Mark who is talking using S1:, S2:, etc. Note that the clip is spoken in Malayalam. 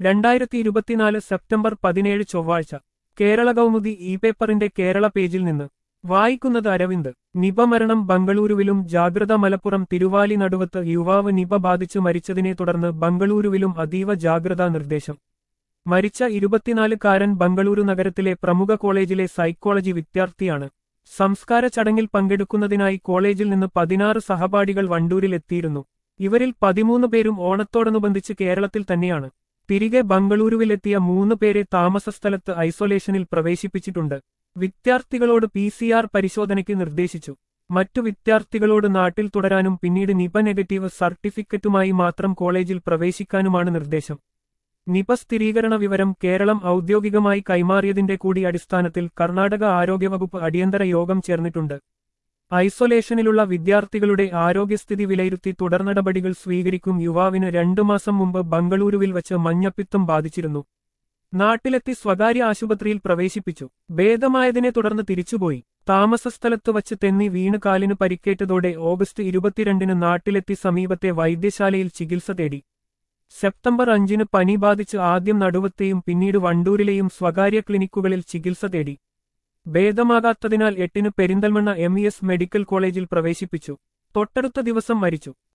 S1: രണ്ടായിരത്തി ഇരുപത്തിനാല് സെപ്റ്റംബർ പതിനേഴ് ചൊവ്വാഴ്ച കേരള കൗമുദി ഇ പേപ്പറിന്റെ കേരള പേജിൽ നിന്ന് വായിക്കുന്നത് അരവിന്ദ് നിപ മരണം ബംഗളൂരുവിലും ജാഗ്രത മലപ്പുറം തിരുവാലി നടുവത്ത് യുവാവ് നിപ ബാധിച്ചു മരിച്ചതിനെ തുടർന്ന് ബംഗളൂരുവിലും അതീവ ജാഗ്രതാ നിർദ്ദേശം മരിച്ച ഇരുപത്തിനാലുകാരൻ ബംഗളൂരു നഗരത്തിലെ പ്രമുഖ കോളേജിലെ സൈക്കോളജി വിദ്യാർത്ഥിയാണ് സംസ്കാര ചടങ്ങിൽ പങ്കെടുക്കുന്നതിനായി കോളേജിൽ നിന്ന് പതിനാറ് സഹപാഠികൾ വണ്ടൂരിൽ എത്തിയിരുന്നു ഇവരിൽ പതിമൂന്ന് പേരും ഓണത്തോടനുബന്ധിച്ച് കേരളത്തിൽ തന്നെയാണ് തിരികെ ബംഗളൂരുവിലെത്തിയ മൂന്ന് പേരെ താമസസ്ഥലത്ത് ഐസൊലേഷനിൽ പ്രവേശിപ്പിച്ചിട്ടുണ്ട് വിദ്യാർത്ഥികളോട് പി സി ആർ പരിശോധനയ്ക്ക് നിർദ്ദേശിച്ചു മറ്റു വിദ്യാർത്ഥികളോട് നാട്ടിൽ തുടരാനും പിന്നീട് നിപ നെഗറ്റീവ് സർട്ടിഫിക്കറ്റുമായി മാത്രം കോളേജിൽ പ്രവേശിക്കാനുമാണ് നിർദ്ദേശം നിപ സ്ഥിരീകരണ വിവരം കേരളം ഔദ്യോഗികമായി കൈമാറിയതിന്റെ കൂടി അടിസ്ഥാനത്തിൽ കർണാടക ആരോഗ്യവകുപ്പ് അടിയന്തര യോഗം ചേർന്നിട്ടുണ്ട് ഐസൊലേഷനിലുള്ള വിദ്യാർത്ഥികളുടെ ആരോഗ്യസ്ഥിതി വിലയിരുത്തി തുടർനടപടികൾ സ്വീകരിക്കും യുവാവിന് രണ്ടു മാസം മുമ്പ് ബംഗളൂരുവിൽ വച്ച് മഞ്ഞപ്പിത്തം ബാധിച്ചിരുന്നു നാട്ടിലെത്തി സ്വകാര്യ ആശുപത്രിയിൽ പ്രവേശിപ്പിച്ചു ഭേദമായതിനെ തുടർന്ന് തിരിച്ചുപോയി താമസസ്ഥലത്ത് വച്ച് തെന്നി വീണ് കാലിന് പരിക്കേറ്റതോടെ ഓഗസ്റ്റ് ഇരുപത്തിരണ്ടിന് നാട്ടിലെത്തി സമീപത്തെ വൈദ്യശാലയിൽ ചികിത്സ തേടി സെപ്റ്റംബർ അഞ്ചിന് പനി ബാധിച്ച് ആദ്യം നടുവത്തെയും പിന്നീട് വണ്ടൂരിലെയും സ്വകാര്യ ക്ലിനിക്കുകളിൽ ചികിത്സ തേടി ഭേദമാകാത്തതിനാൽ എട്ടിന് പെരിന്തൽമണ്ണ എം മെഡിക്കൽ കോളേജിൽ പ്രവേശിപ്പിച്ചു തൊട്ടടുത്ത ദിവസം മരിച്ചു